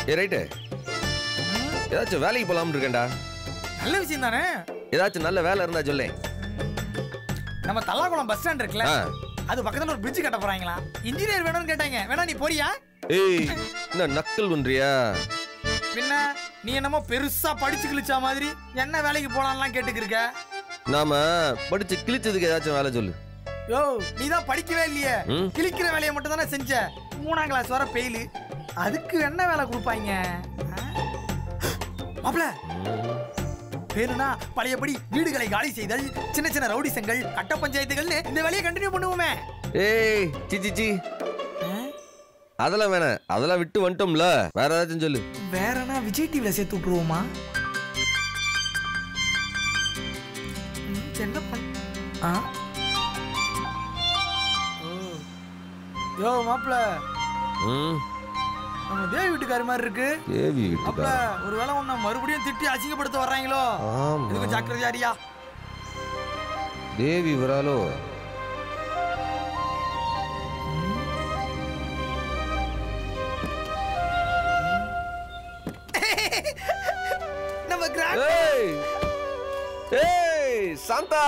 ஏ right ஏதாச்சும் வேலைக்கு போலாம்னு இருக்கேன்டா நல்ல விஷயம் தானே ஏதாச்சும் நல்ல வேலை இருந்தா சொல்லேன் நம்ம தல்லாகுளம் பஸ் ஸ்டாண்ட் இருக்குல்ல ஆ. அது பக்கத்துல ஒரு பிரிட்ஜ் கட்ட போறாங்களா இன்ஜினியர் வேணும்னு கேட்டாங்க வேணா நீ போறியா ஏய் என்ன நக்கல் பண்றியா பின்ன நீ என்னமோ பெருசா படிச்சு கிழிச்சா மாதிரி என்ன வேலைக்கு போலாம்லாம் கேட்டுக்கிருக்க நாம படிச்சு கிழிச்சதுக்கு ஏதாச்சும் வேலை சொல்லு யோ நீ தான் படிக்கவே இல்லையே ம். கிழிக்கிற வேலையை மட்டும் தானே செஞ்ச மூணாம் கிளாஸ் வர பெயிலு அதுக்கு என்ன வேலை கொடுப்பாங்க மாப்ள வேணும்னா பழையபடி வீடுகளை காலி செய்தல் சின்ன சின்ன ரவுடிசங்கள் கட்ட பஞ்சாயத்துகள்னு இந்த வேலையை கண்டினியூ பண்ணுவோமே ஏய் சி சி சி அதெல்லாம் வேணாம் அதெல்லாம் விட்டு வந்துட்டோம்ல வேற ஏதாச்சும் சொல்லு வேறனா விஜய் டிவில சேர்த்து விட்டுருவோமா ம், என்ன பண்ண ஆ? ஓ. யோ மாப்ள ம் நம்ம தேவி வீட்டுக்காரி மாதிரி இருக்கு தேவி மாப்ள வீட்டுக்கா ஒரு வேளை உன்னை மறுபடியும் திட்டி அசிங்கப்படுத்த வர்றாங்களோ ஆமா இதுக்கு ஜாக்கிரதையாரியா தேவி வராலோ நம்ம கிராண்ட் ஏய் ஏய் சாந்தா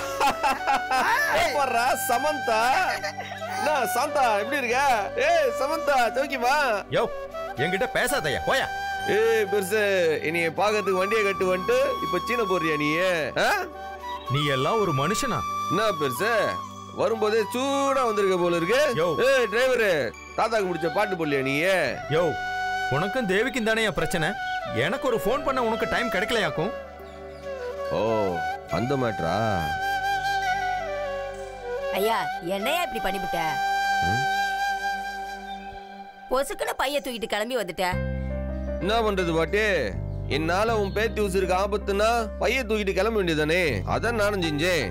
எப்பறா சமந்தா என்ன சாந்தா எப்படி இருக்க ஏய் சமந்தா தூக்கிமா யோ என்கிட்ட பேசாதயா போயா ஏய் பெருசு இனிய பாக்கிறதுக்கு வண்டியை கட்டு வந்துட்டு இப்ப சீன போறியா நீ ஆ? நீ எல்லாம் ஒரு மனுஷனா என்ன பெருசு வரும்போதே சூடா வந்திருக்க போல இருக்கு யோ. ஏய் டிரைவரு தாத்தாக்கு முடிச்ச பாட்டு போடலையா நீ யோ உனக்கும் தேவிக்கும் தானே என் பிரச்சனை எனக்கு ஒரு ஃபோன் பண்ண உனக்கு டைம் கிடைக்கலையாக்கும் ஓ அந்த மேட்ரா ஐயா என்னையா இப்படி பண்ணிவிட்ட பொசுக்குன்னு பைய தூக்கிட்டு கிளம்பி வந்துட்ட என்ன பண்றது பாட்டி என்னால உன் பேத்தி உசுருக்கு ஆபத்துனா பைய தூக்கிட்டு கிளம்ப வேண்டியதானே அதான் நானும் செஞ்சேன்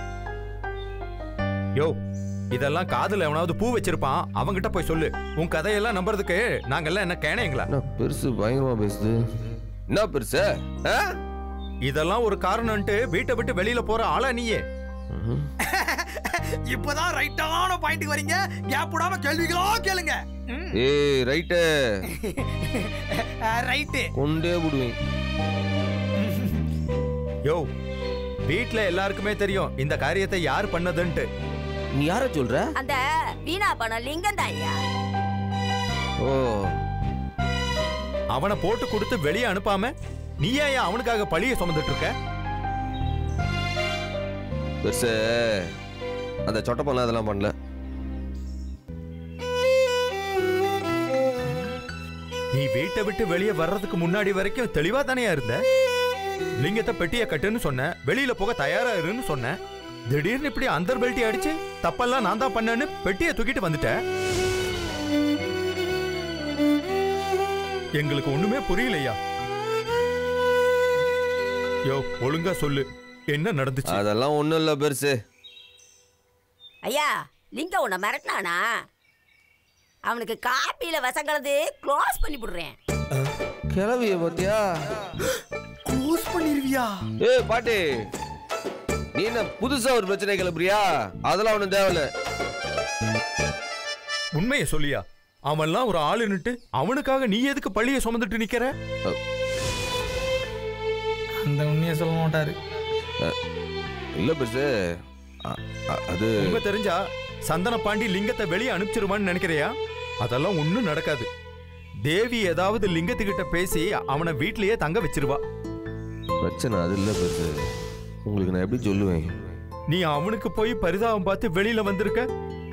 யோ இதெல்லாம் காதுல எவனாவது பூ வச்சிருப்பான் அவங்கிட்ட போய் சொல்லு உன் கதையெல்லாம் நம்புறதுக்கு நாங்கெல்லாம் என்ன கேனைங்களா என்ன பெருசு பயங்கரமா பேசுது என்ன பெருசு ஆ? இதெல்லாம் ஒரு காரணம்ட்டு வீட்டை விட்டு வெளியில போற ஆளா நீயே ம்ஹும். இப்பதான் ரைட்டான பாயிண்ட்டுக்கு வரீங்க கேப் விடாம கேள்விகளோ கேளுங்க ஏய் ரைட்டு ரைட்டு கொண்டே விடுவேன் யோ வீட்ல எல்லாருக்குமே தெரியும் இந்த காரியத்தை யார் பண்ணதுன்ட்டு நீ யார சொல்ற அந்த வீணா பணம் லிங்கம் தான் ஐயா ஓ அவனை போட்டு கொடுத்து வெளியே அனுப்பாம நீ ஏன் அவனுக்காக பழிய சுமந்துட்டு இருக்க பெருசு அந்த சொட்டப்பெல்லாம் அதெல்லாம் பண்ணல நீ வீட்டை விட்டு வெளியே வர்றதுக்கு முன்னாடி வரைக்கும் தெளிவா தானே இருந்த லிங்கத்தை பெட்டிய கட்டுன்னு சொன்ன வெளியில போக தயாரா இருன்னு சொன்ன திடீர்னு இப்படி அந்தர் பெல்ட்டி அடிச்சு தப்பெல்லாம் நான் தான் பண்ணேன்னு பெட்டியை தூக்கிட்டு வந்துட்டேன் எங்களுக்கு ஒண்ணுமே புரியலையா யோ ஒழுங்கா சொல்லு என்ன நடந்துச்சு அதெல்லாம் ஒண்ணும் இல்ல பெருசு ஐயா லிங்கம் உன்னை மிரட்டினானா அவனுக்கு காப்பியில விஷம் கலந்து க்ளோஸ் பண்ணி விடுறேன் கிளவிய பாத்தியா க்ளோஸ் பண்ணிருவியா ஏய் பாட்டி நீ என்ன புதுசா ஒரு பிரச்சனை கிளப்புறியா அதெல்லாம் ஒண்ணும் தேவையில்ல உண்மையை சொல்லியா அவன்லாம் ஒரு ஆளுன்னுட்டு அவனுக்காக நீ எதுக்கு பழிய சுமந்துட்டு நிக்கிற அந்த உண்மையை சொல்ல மாட்டாரு இல்ல பெருசு அ- அ- அது உங்க தெரிஞ்சா சந்தன பாண்டி லிங்கத்தை வெளியே அனுப்பிச்சிருவான்னு நினைக்கிறியா அதெல்லாம் ஒண்ணும் நடக்காது தேவி ஏதாவது லிங்கத்துக்கிட்ட பேசி அவனை வீட்லயே தங்க வச்சிருவா பிரச்சனை அது இல்ல பெருசு உங்களுக்கு நான் எப்படி சொல்லுவேன் நீ அவனுக்கு போய் பரிதாபம் பார்த்து வெளியில வந்திருக்க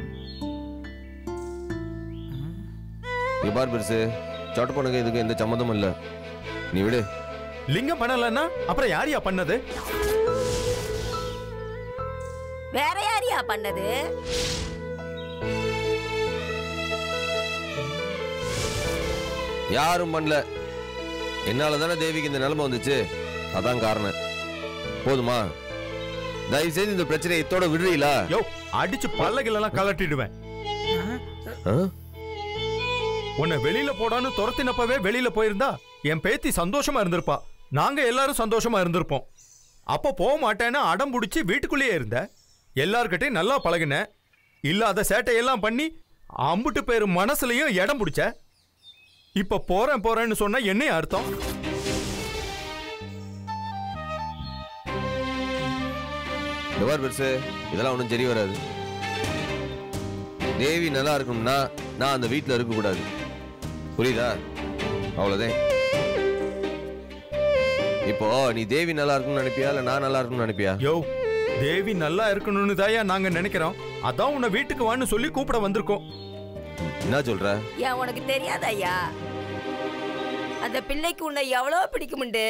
இங்க பார் பெருசு சொட்டப்பனுக்கு இதுக்கு எந்த சம்மந்தமும் இல்ல நீ விடு லிங்கம் பண்ணலன்னா அப்புறம் யாரையா பண்ணது வேற யாரையா பண்ணது யாரும் பண்ணல என்னால தானே தேவிக்கு இந்த நிலைமை வந்துச்சு அதான் காரணம் போதுமா தயவு செய்து இந்த பிரச்சனையை இத்தோட விடுறீங்களா யோ அடிச்சு பல்லகிலெல்லாம் கலட்டிடுவேன் ஆ? உன்னை வெளியில போடான்னு துரத்தினப்பவே வெளியில போயிருந்தா என் பேத்தி சந்தோஷமா இருந்திருப்பா நாங்க எல்லாரும் சந்தோஷமா இருந்திருப்போம் அப்ப போக மாட்டேன்னு அடம் பிடிச்சி வீட்டுக்குள்ளேயே இருந்த எல்லார்கிட்டையும் நல்லா பழகுன இல்லாத சேட்டையெல்லாம் பண்ணி அம்புட்டு பேர் மனசுலயும் இடம் பிடிச்ச இப்ப போறேன் போறேன்னு சொன்னா என்ன அர்த்தம் இந்த மாதிரி பெருசு இதெல்லாம் ஒன்றும் சரி வராது தேவி நல்லா இருக்கணும்னா நான் அந்த வீட்டில் இருக்கக்கூடாது புரியுதா அவ்வளோதான் இப்போ நீ தேவி நல்லா இருக்கணும்னு நினைப்பியா இல்லை நான் நல்லா இருக்கணும்னு நினைப்பியா யோ தேவி நல்லா இருக்கணும்னு தாயா நாங்க நினைக்கிறோம் அதான் உன்னை வீட்டுக்கு வான்னு சொல்லி கூப்பிட வந்திருக்கோம் என்ன சொல்ற ஏன் உனக்கு தெரியாத ஐயா அந்த பிள்ளைக்கு உன்னை எவ்வளோ பிடிக்குமுண்டு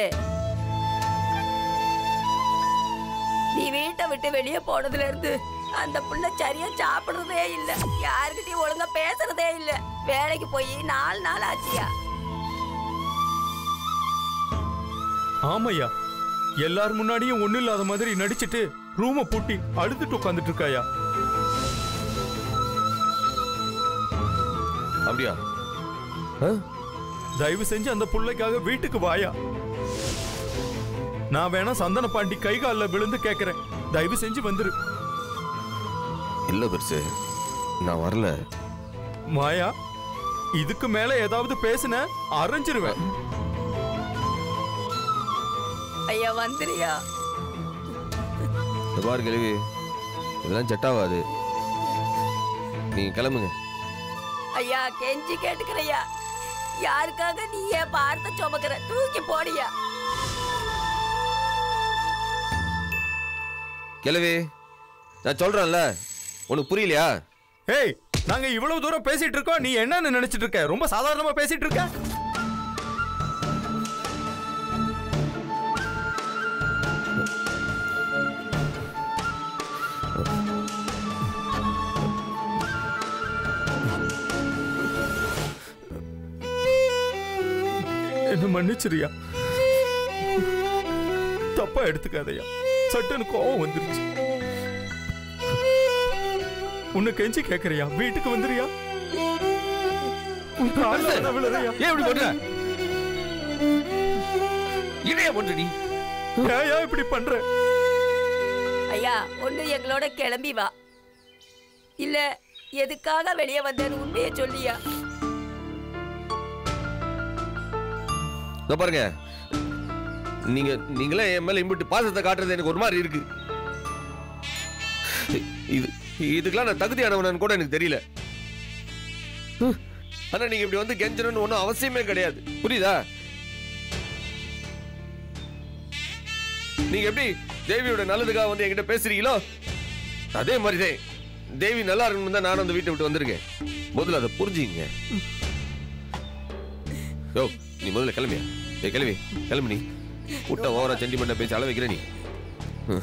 நீ வீட்டை விட்டு வெளியே போனதுல இருந்து அந்த புள்ள சரியா சாப்பிடுறதே இல்ல யாருக்கிட்டையும் ஒழுங்கா பேசுறதே இல்ல வேலைக்கு போய் நாலு நாள் ஆச்சியா ஆமையா எல்லார் முன்னாடியும் ஒண்ணு இல்லாத மாதிரி நடிச்சிட்டு ரூம பூட்டி அழுதுட்டு உட்காந்துட்டு இருக்காயா அப்படியா ஆ? தயவு செஞ்சு அந்த புள்ளைக்காக வீட்டுக்கு வாயா நான் வேணா சந்தன பாண்டி கை காலில் விழுந்து கேட்கறேன் தயவு செஞ்சு வந்துரு இல்ல பெருசு நான் வரல மாயா இதுக்கு மேல ஏதாவது பேசுன அரைஞ்சிருவேன் ஐயா வந்துறியா இந்த பாரு கேள்வி இதெல்லாம் செட் ஆகாது நீங்க கிளம்புங்க ஐயா கெஞ்சி கேட்டுக்கிறையா யாருக்காக நீ ஏன் பார்த்த சுமக்கிற தூக்கி போடியா கிளவி நான் சொல்றேன்ல உனக்கு புரியலையா ஏய் நாங்க இவ்வளவு தூரம் பேசிட்டு இருக்கோம் நீ என்னன்னு நினைச்சிட்டு இருக்க ரொம்ப சாதாரணமா பேசிட்டு இருக்க என்ன மன்னிச்சிரியா தப்பா எடுத்துக்காதயா சட்டுன்னு கோவம் வந்துருச்சு உன்னை கெஞ்சி கேக்குறியா வீட்டுக்கு வந்துறியா உன் கால்ல வேணா விழுறியா? ஏன் இப்படி பண்ற இதைய பண்ற நீ ஏன் ஏன் இப்படி பண்ற ஐயா ஒண்ணு எங்களோட கிளம்பி வா இல்ல எதுக்காக வெளியே வந்தேன்னு உண்மையை சொல்லியா இதோ பாருங்க நீங்க நீங்களே என் மேல இம்பிட்டு பாசத்தை காட்டுறது எனக்கு ஒரு மாதிரி இருக்கு இது இதுக்கெல்லாம் நான் தகுதியானவனு கூட எனக்கு தெரியல ஹம். ஆனா நீங்க இப்படி வந்து கெஞ்சணும்னு ஒன்றும் அவசியமே கிடையாது புரியுதா நீங்க எப்படி தேவியோட நல்லதுக்காக வந்து என்கிட்ட பேசுறீங்களோ அதே மாதிரிதான் தேவி நல்லா இருக்கணும் தான் நானும் அந்த வீட்டை விட்டு வந்திருக்கேன் முதல்ல அதை புரிஞ்சுங்க யோ நீ முதல்ல கிளம்பியா ஏ கிளம்பி கிளம்பு நீ கூட்டம் ஓவரா சென்டிமெண்ட்டா பேசி அள வைக்கிற நீ ஹம்.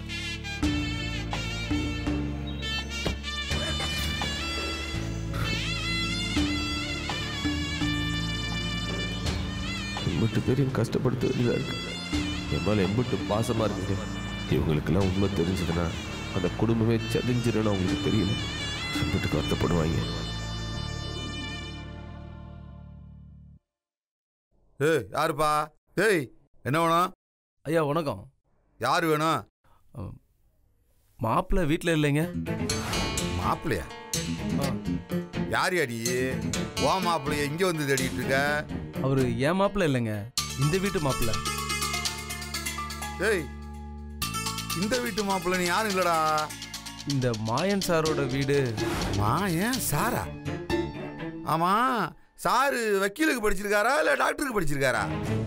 எம்பிட்டு பேரையும் கஷ்டப்படுத்த வேண்டியதா இருக்கு என் மேல எம்பிட்டு பாசமா இருக்குங்க இவங்களுக்கெல்லாம் உண்மை தெரிஞ்சதுன்னா அந்த குடும்பமே செதிஞ்சிருன்னு அவங்களுக்கு தெரியல எம்பிட்டு வருத்தப்படுவாங்க ஏய் யாருப்பா ஏய் என்ன வேணும் ஐயா வணக்கம் யார் வேணும் மாப்பிள்ளை வீட்டில் இல்லைங்க மாப்பிள்ளையா யார் அடி ஓ மாப்பிள்ளைய இங்க வந்து தேடிட்டு இருக்க அவர் ஏன் மாப்பிள்ளை இல்லைங்க இந்த வீட்டு மாப்பிள்ளை ஏய் இந்த வீட்டு மாப்பிள்ளை நீ யாரும் இல்லடா இந்த மாயன் சாரோட வீடு மாயன் சாரா ஆமா சாரு வக்கீலுக்கு படிச்சிருக்காரா இல்ல டாக்டருக்கு படிச்சிருக்காரா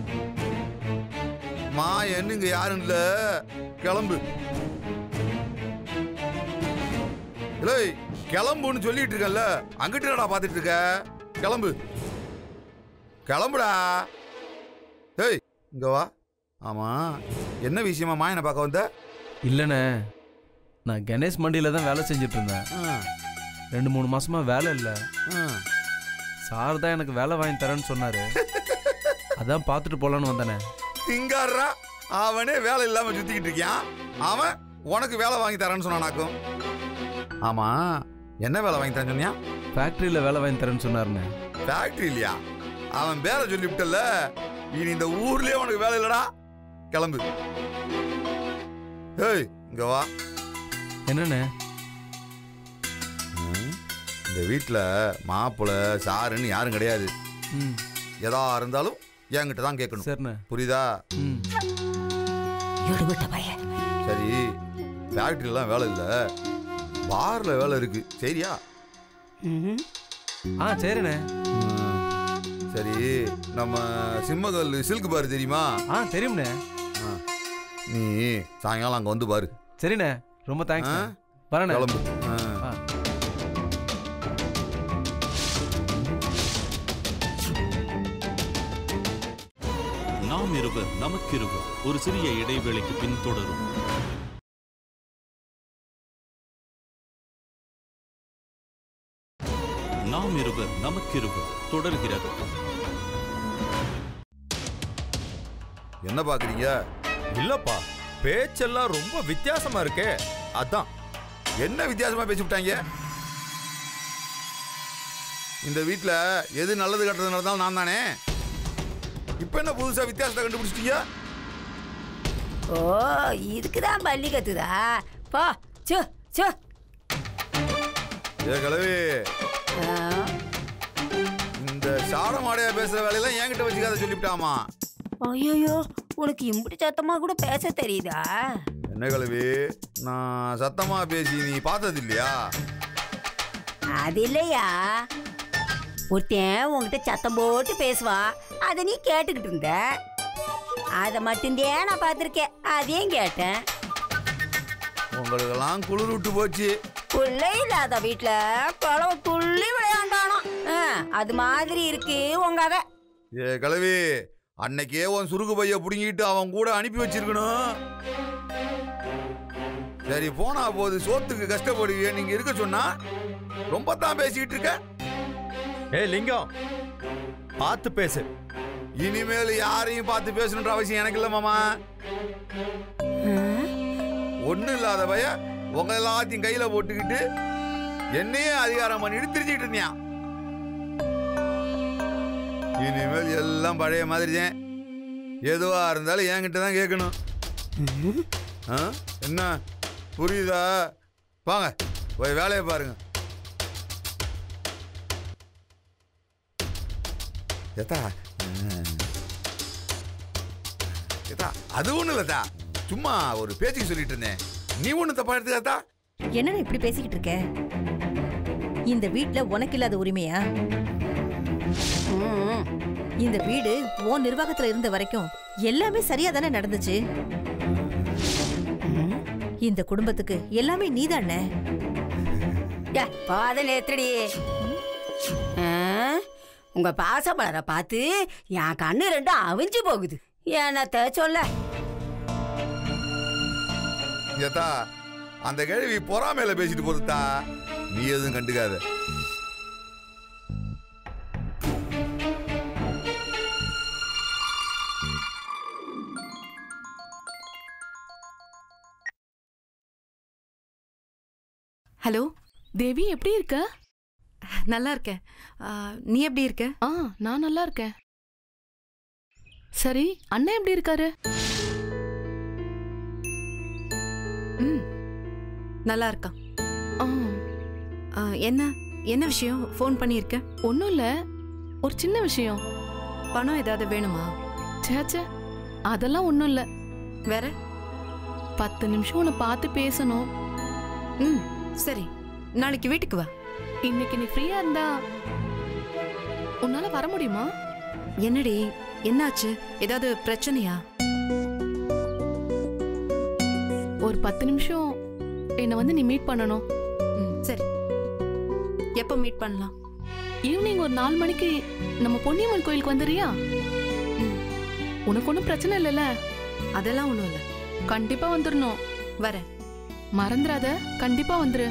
மாயன் இங்க யாரும் இல்ல கிளம்பு இல்லை கிளம்புன்னு சொல்லிட்டு இருக்கேன்ல அங்கிட்டு என்னடா பார்த்துட்டு இருக்க கிளம்பு கிளம்புடா ஏய் இங்க வா ஆமா என்ன விஷயமா மாயனை பார்க்க வந்த இல்லைண்ணே நான் கணேஷ் மண்டியில் தான் வேலை செஞ்சுட்டு இருந்தேன் ஆ, ரெண்டு மூணு மாசமா வேலை இல்லை ஆ. சார் தான் எனக்கு வேலை வாங்கி தரேன்னு சொன்னாரு அதான் பார்த்துட்டு போலான்னு வந்தேனே இங்காடுறா அவனே வேலை இல்லாம சுத்திக்கிட்டு இருக்கான் அவன் உனக்கு வேலை வாங்கி தரேன்னு சொன்னானாக்கும் ஆமா என்ன வேலை வாங்கி தரேன்னு சொன்னியா ஃபேக்ட்ரியில் வேலை வாங்கி தரேன்னு சொன்னாருண்ணே ஃபேக்டரி இல்லையா அவன் பேரை சொல்லிவிட்டல இனி இந்த ஊர்லயே உனக்கு வேலை இல்லடா கிளம்பு ஏய் இங்க வா என்னண்ணே ம், இந்த வீட்டில் மாப்பிள்ளை சாருன்னு யாரும் கிடையாது ம் எதா இருந்தாலும் என்கிட்ட தான் கேட்கணும் சரிண்ணே புரியுதா ம் எடுபட்ட பையன் சரி ஃபேக்ட்ரிலாம் வேலை இல்லை பார்ல வேலை இருக்கு சரியா ம். ஆ சரிண்ணே சரி நம்ம சிம்மகல் சில்க் பார் தெரியுமா ஆ தெரியும்ண்ணே ஆ. நீ சாயங்காலம் அங்கே வந்து பாரு சரிண்ணே ரொம்ப தேங்க்ஸ் ஆ? வரேண்ணே கிளம்பு ஆ. ஆ. நாம் இருவர் நமக்கிருவர் ஒரு சிறிய இடைவேளைக்கு பின் தொடரும் நாம் இருவர் நமக்கிருவர் தொடர்கிறது என்ன பார்க்குறீங்க இல்லப்பா பேச்செல்லாம் ரொம்ப வித்தியாசமா இருக்கே அதான் என்ன வித்தியாசமா பேசி விட்டாங்க இந்த வீட்டில் எது நல்லது கெட்டது நடந்தாலும் நான் தானே இப்போ என்ன புதுசா வித்தியாசத்தை கண்டுபிடிச்சிட்டீங்க ஓ இதுக்கு தான் பள்ளி கத்துதா போ சு சு ஏ கிழவி ஆ, இந்த சாட மாடையா பேசுற வேலையெல்லாம் என்கிட்ட வச்சுக்காத சொல்லிவிட்டாமா ஐயையோ உனக்கு இம்புட்டு சத்தமா கூட பேச தெரியுதா என்ன கிழவி நான் சத்தமா பேசி நீ பார்த்தது இல்லையா அது இல்லையா ஒருத்தன் உன்கிட்ட சத்தம் போட்டு பேசுவான் அதை நீ கேட்டுக்கிட்டு இருந்த அதை மட்டும்தான் நான் பார்த்துருக்கேன் அதையும் கேட்டேன் உங்களுக்கெல்லாம் குளிர் விட்டு போச்சு பிள்ளை இல்லாத வீட்டில் குழவை துள்ளி விளையாண்டானோ ஆ, அது மாதிரி இருக்கு உங்க கதை ஏ கிழவி அன்னைக்கே உன் சுருக்கு பைய புடுங்கிட்டு அவன் கூட அனுப்பி வச்சிருக்கணும் சரி போனா போது சோத்துக்கு கஷ்டப்படுவிய நீங்க இருக்க சொன்னா ரொம்ப தான் பேசிக்கிட்டு இருக்க ஏ லிங்கம் பார்த்து பேசு இனிமேல் யாரையும் பார்த்து பேசணுன்ற அவசியம் எனக்கு இல்லை மாமா ஒன்றும் இல்லாத பைய உங்க எல்லாத்தையும் கையில போட்டுக்கிட்டு என்னையே அதிகாரம் பண்ணிட்டு திரிச்சிட்டு இருந்தியான் இனிமேல் எல்லாம் பழைய மாதிரி தான் எதுவா இருந்தாலும் என்கிட்ட தான் கேட்கணும் ஆ? என்ன புரியுதா வாங்க போய் வேலையை பாருங்க ஏத்தா ஏத்தா அது ஒண்ணும் இல்லத்தா சும்மா ஒரு பேச்சுக்கு சொல்லிட்டு இருந்தேன் நீ ஒண்ணு தப்பா எடுத்துக்காத்தா என்னடா இப்படி பேசிக்கிட்டு இருக்க இந்த வீட்ல உனக்கு இல்லாத உரிமையா ம், இந்த வீடு உன் நிர்வாகத்துல இருந்த வரைக்கும் எல்லாமே சரியா தானே நடந்துச்சு இந்த குடும்பத்துக்கு எல்லாமே நீதானே ஏ, பாதை நேத்துடி உங்க பாசமலரை பார்த்து என் கண்ணு ரெண்டும் அவிஞ்சு போகுது என்னத்த சொல்ல ஏத்தா அந்த கேள்வி பொறாமையில பேசிட்டு போதுத்தா நீ எதுவும் கண்டுக்காத ஹலோ தேவி எப்படி இருக்க நல்லா இருக்கேன் ஆ, நீ எப்படி இருக்க ஆ நான் நல்லா இருக்கேன் சரி அண்ணன் எப்படி இருக்காரு ம் நல்லா இருக்கான் ஆ ஆ, என்ன என்ன விஷயம் ஃபோன் பண்ணியிருக்க ஒன்றும் இல்லை ஒரு சின்ன விஷயம் பணம் ஏதாவது வேணுமா சேச்சே அதெல்லாம் ஒன்றும் இல்லை வேற பத்து நிமிஷம் உன்னை பார்த்து பேசணும் ம் சரி நாளைக்கு வீட்டுக்கு வா இன்னைக்கு நீ ஃப்ரீயா இருந்தா உன்னால வர முடியுமா என்னடி என்னாச்சு ஏதாவது பிரச்சனையா ஒரு பத்து நிமிஷம் என்னை வந்து நீ மீட் பண்ணணும் ம் சரி எப்போ மீட் பண்ணலாம் ஈவினிங் ஒரு நாலு மணிக்கு நம்ம பொன்னியம்மன் கோயிலுக்கு வந்துடுறியா ம் உனக்கு ஒன்றும் பிரச்சனை இல்லைல்ல அதெல்லாம் ஒன்றும் இல்லை கண்டிப்பா வந்துடணும் வரேன் மறந்துடாத கண்டிப்பா வந்துரு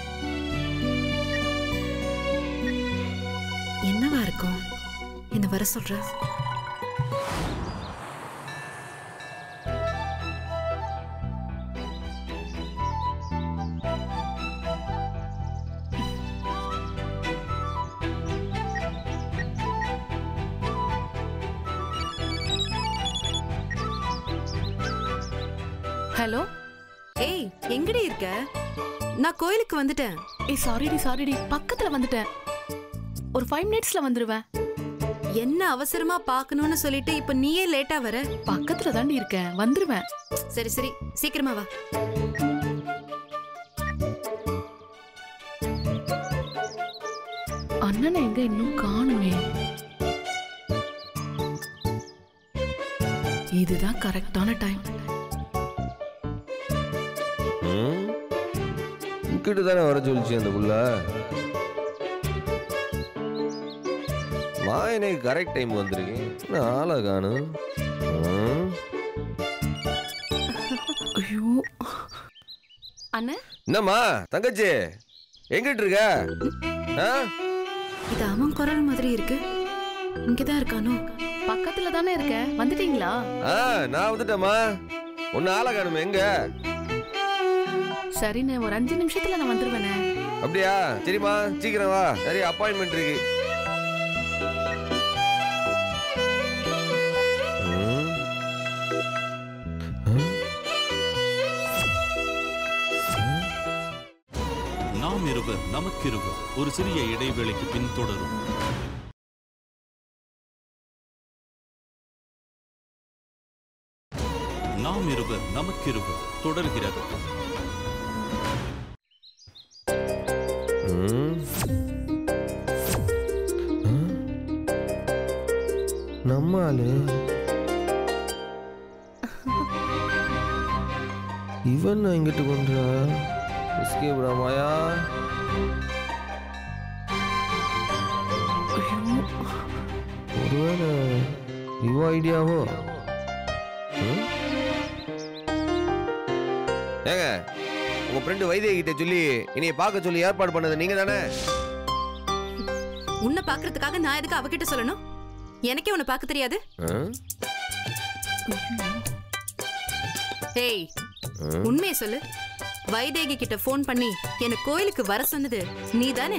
என்னவா இருக்கும் என்ன வர சொல்ற ஹலோ ஏய் எங்கடி இருக்க நான் கோயிலுக்கு வந்துட்டேன் ஏய் சாரிடி சாரிடி பக்கத்துல வந்துட்டேன் ஒரு ஃபைவ் மினிட்ஸ்ல வந்துருவேன் என்ன அவசரமா பார்க்கணும்னு சொல்லிட்டு இப்ப நீயே லேட்டா வர பக்கத்துல தாண்டி இருக்கேன் வந்துருவேன் சரி சரி சீக்கிரமா வா அண்ணனை எங்க இன்னும் காணுமே இதுதான் கரெக்டான டைம் ம் இங்கிட்டு தானே வர சொல்லிச்சு அந்த புள்ள மாயனை கரெக்ட் டைம் வந்திருக்கேன் என்ன ஆளை காணும் ம், ஐயோ அண்ணே என்னம்மா தங்கச்சி எங்கிட்டு இருக்க ஆ? இது அவன் குரல் மாதிரி இருக்கு இங்கதான் இருக்கானோ பக்கத்துல தானே இருக்க வந்துட்டீங்களா ஆ நான் வந்துட்டேம்மா ஒன்னு ஆளை காணுமே எங்க சரிண்ணே ஒரு அஞ்சு நிமிஷத்துல நான் வந்துருவேனே அப்படியா சரிம்மா சீக்கிரம் வா நிறைய அப்பாயின்மெண்ட் இருக்கு ம். நாம் இருவர் நமக்கிருவர் ஒரு சிறிய இடைவேளைக்கு பின் தொடரும் நாம் இருவர் நமக்கிருவர் தொடர்கிறது ம். ஆ? நம்ம ஆளு இவன் நான் இங்கிட்டு கொண்டா எஸ்கேப் ராமாயா ஒருவேளை இவ ஐடியாவோ ம்? ஏங்க உங்க ஃப்ரெண்டு வைத்திய கிட்ட சொல்லி இனிய பார்க்க சொல்லி ஏற்பாடு பண்ணது நீங்க தானே உன்னை பாக்குறதுக்காக நான் எதுக்கு அவகிட்ட சொல்லணும் எனக்கே உன்னை பார்க்க தெரியாது ஏய் உண்மையை சொல்லு வைதேகி கிட்ட ஃபோன் பண்ணி என்ன கோயிலுக்கு வர சொன்னது நீ தானே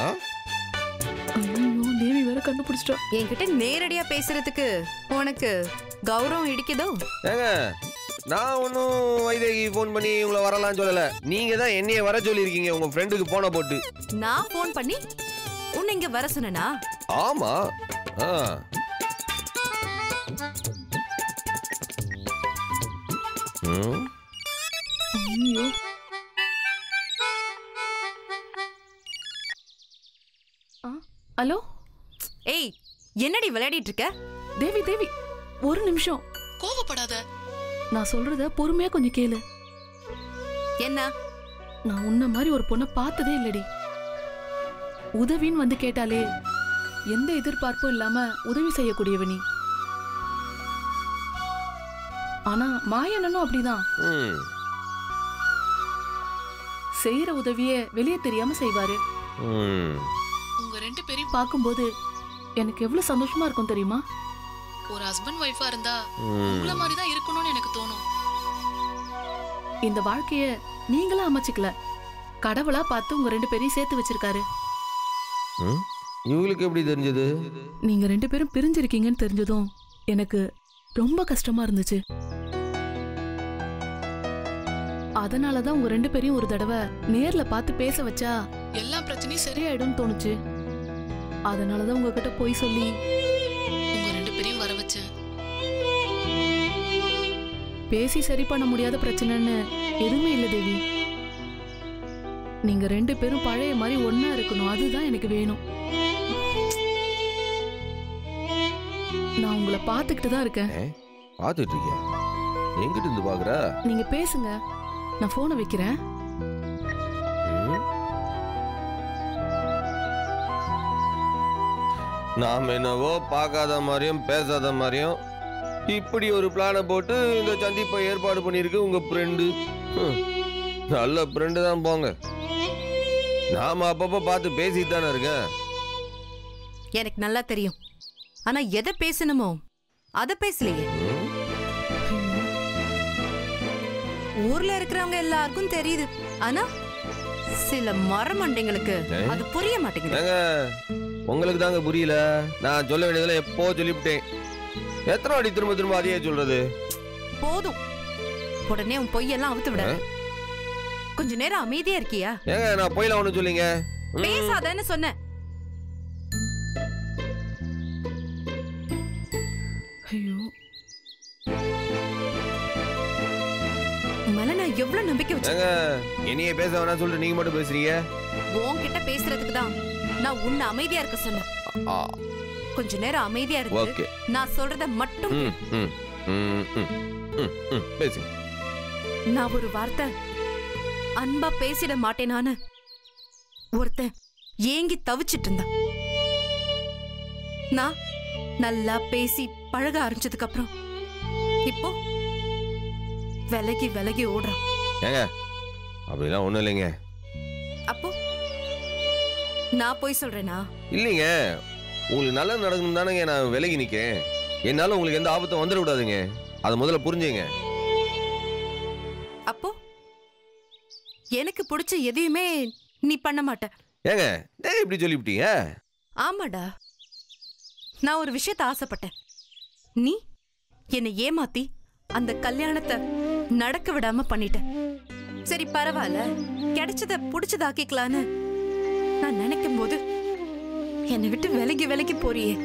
ஐயோ தேவி வேற கண்டுபிடிச்சிட்டோம் என்கிட்ட நேரடியா பேசுறதுக்கு உனக்கு கௌரவம் இடிக்குதோ ஏங்க நான் ஒன்றும் வைதேகி ஃபோன் பண்ணி உங்களை வரலாம்னு சொல்லலை நீங்கள் தான் என்னைய வர சொல்லியிருக்கீங்க உங்கள் ஃப்ரெண்டுக்கு போன போட்டு நான் ஃபோன் பண்ணி உன்னை இங்க வர சொன்னனா ஆமாம் ஆ ம் ஐயோ ஆ ஹலோ ஏய் என்னடி விளையாடிட்டு இருக்க தேவி தேவி ஒரு நிமிஷம் கோவப்படாத நான் சொல்றத பொறுமையா கொஞ்சம் கேளு என்ன நான் உன்ன மாதிரி ஒரு பொண்ணை பார்த்ததே இல்லடி உதவின்னு வந்து கேட்டாலே எந்த எதிர்பார்ப்பும் இல்லாம உதவி செய்யக்கூடியவ நீ ஆனா மாயண்ணனும் அப்படிதான் ம் செய்யற உதவிய வெளியே தெரியாம செய்வாரு ம் உங்க ரெண்டு பேரையும் பார்க்கும்போது எனக்கு எவ்வளவு சந்தோஷமா இருக்கும் தெரியுமா ஒரு ஹஸ்பண்ட் ஒய்ஃபா இருந்தா உங்கள ம் மாதிரி தான் இருக்கணும்னு எனக்கு தோணும் இந்த வாழ்க்கைய நீங்களா அமைச்சுக்கல கடவுளா பார்த்து உங்க ரெண்டு பேரையும் சேர்த்து வச்சிருக்காரு ம் இவங்களுக்கு எப்படி தெரிஞ்சது நீங்க ரெண்டு பேரும் பிரிஞ்சிருக்கீங்கன்னு தெரிஞ்சதும் எனக்கு ரொம்ப கஷ்டமா இருந்துச்சு அதனால தான் உங்க ரெண்டு பேரையும் ஒரு தடவை நேர்ல பார்த்து பேச வச்சா எல்லா பிரச்சனையும் சரியாயிடும்னு தோணுச்சு அதனால தான் உங்ககிட்ட போய் சொல்லி உங்க ரெண்டு பேரையும் வர வச்சேன் பேசி சரி பண்ண முடியாத பிரச்சனைன்னு எதுவுமே இல்லை தேவி நீங்க ரெண்டு பேரும் பழைய மாதிரி ஒண்ணா இருக்கணும் அதுதான் எனக்கு வேணும் நான் உங்களை பார்த்துக்கிட்டு தான் இருக்கேன் பார்த்துட்டு இருக்கியா எங்கிட்ட இருந்து பார்க்குற நீங்க பேசுங்க நான் போனை வைக்கிறேன் ம்? நாம் என்னவோ பார்க்காத மாதிரியும் பேசாத மாதிரியும் இப்படி ஒரு பிளானை போட்டு இந்த சந்திப்பை ஏற்பாடு பண்ணியிருக்கு உங்க ஃப்ரெண்டு நல்ல ஃப்ரெண்டு தான் போங்க நாம அப்பப்போ பார்த்து பேசிட்டு தானே இருக்கேன் எனக்கு நல்லா தெரியும் ஆனா எதை பேசணுமோ அத பேசலையே ம்? ஊர்ல இருக்கிறவங்க எல்லாருக்கும் தெரியுது ஆனா சில மரமண்டைங்களுக்கு ஏய். அது புரிய மாட்டேங்குது ஏங்க உங்களுக்கு தாங்க புரியல நான் சொல்ல வேண்டியதுல எப்போ சொல்லிவிட்டேன் எத்தனை வாட்டி திரும்ப திரும்ப அதையே சொல்றது போதும் உடனே உன் பொய்யெல்லாம் அவுத்து விட ஆ? கொஞ்ச நேரம் அமைதியா இருக்கியா ஏங்க நான் போயில ஒன்று சொல்லிங்க ம். பேசாதன்னு சொன்னேன் எவ்வளவு நம்பிக்கை வச்சு ஏங்க என்னைய பேச வேணாம்னு சொல்லிட்டு நீங்க மட்டும் பேசுறீங்க உன்கிட்ட பேசுறதுக்கு தான் நான் உன்னை அமைதியா இருக்க சொன்னேன் ஆ, கொஞ்ச நேரம் அமைதியா இருக்கு ஓகே நான் சொல்றத மட்டும் ம் ம் ம் ம் ம் ம் பேசுங்க நான் ஒரு வார்த்தை அன்பா பேசிட மாட்டேனான்னு ஒருத்தன் ஏங்கி தவிச்சிட்டு இருந்தான் நான் நல்லா பேசி பழக ஆரம்பிச்சதுக்கு அப்புறம் இப்போ விலகி விலகி ஓடுறான் ஏங்க அப்படிலாம் ஒண்ணும் இல்லைங்க அப்போ நான் போய் சொல்றேனா இல்லைங்க உங்களுக்கு நல்லது நடக்கணும் தானேங்க நான் விலகி நிற்கேன் என்னால உங்களுக்கு எந்த ஆபத்தும் வந்துடக்கூடாதுங்க அதை முதல்ல புரிஞ்சுங்க அப்போ எனக்கு பிடிச்ச எதையுமே நீ பண்ண மாட்ட ஏங்க ஏன் இப்படி சொல்லிவிட்டீங்க ஆமாடா நான் ஒரு விஷயத்த ஆசைப்பட்டேன் நீ என்னை ஏமாத்தி அந்த கல்யாணத்தை நடக்க விடாம பண்ணிட்ட சரி பரவாயில்ல கிடைச்சத புடிச்சதாக்கிக்கலான்னு நான் நினைக்கும் போது என்னை விட்டு விலகி விலகி போறியே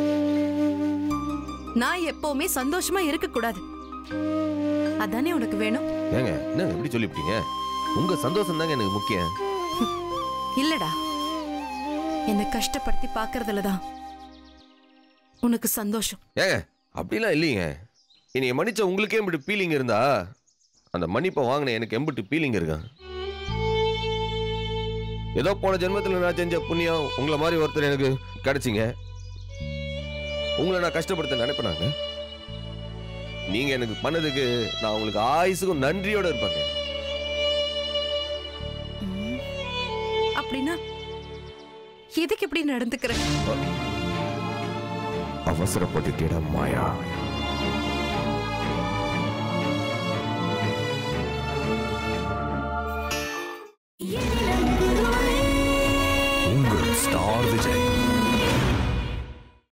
நான் எப்பவுமே சந்தோஷமா இருக்க கூடாது அதானே உனக்கு வேணும் ஏங்க என்னங்க இப்படி சொல்லிவிட்டீங்க உங்க சந்தோஷம் தாங்க எனக்கு முக்கியம் இல்லடா என்னை கஷ்டப்படுத்தி பார்க்கறதுல தான் உனக்கு சந்தோஷம் ஏங்க அப்படிலாம் இல்லைங்க என்னைய மன்னிச்ச உங்களுக்கே இப்படி ஃபீலிங் இருந்தா அந்த மன்னிப்பை வாங்கின எனக்கு எம்பிட்டு ஃபீலிங் இருக்கான் ஏதோ போன ஜென்மத்தில் நான் செஞ்ச புண்ணியம் உங்களை மாதிரி ஒருத்தர் எனக்கு கிடைச்சிங்க உங்களை நான் கஷ்டப்படுத்த நினைப்பேனாங்க நீங்க எனக்கு பண்ணதுக்கு நான் உங்களுக்கு ஆயுசுக்கும் நன்றியோட இருப்பேங்க ம். அப்படின்னா எதுக்கு இப்படி நடந்துக்கிற அவசரப்பட்டுட்டேடா மாயா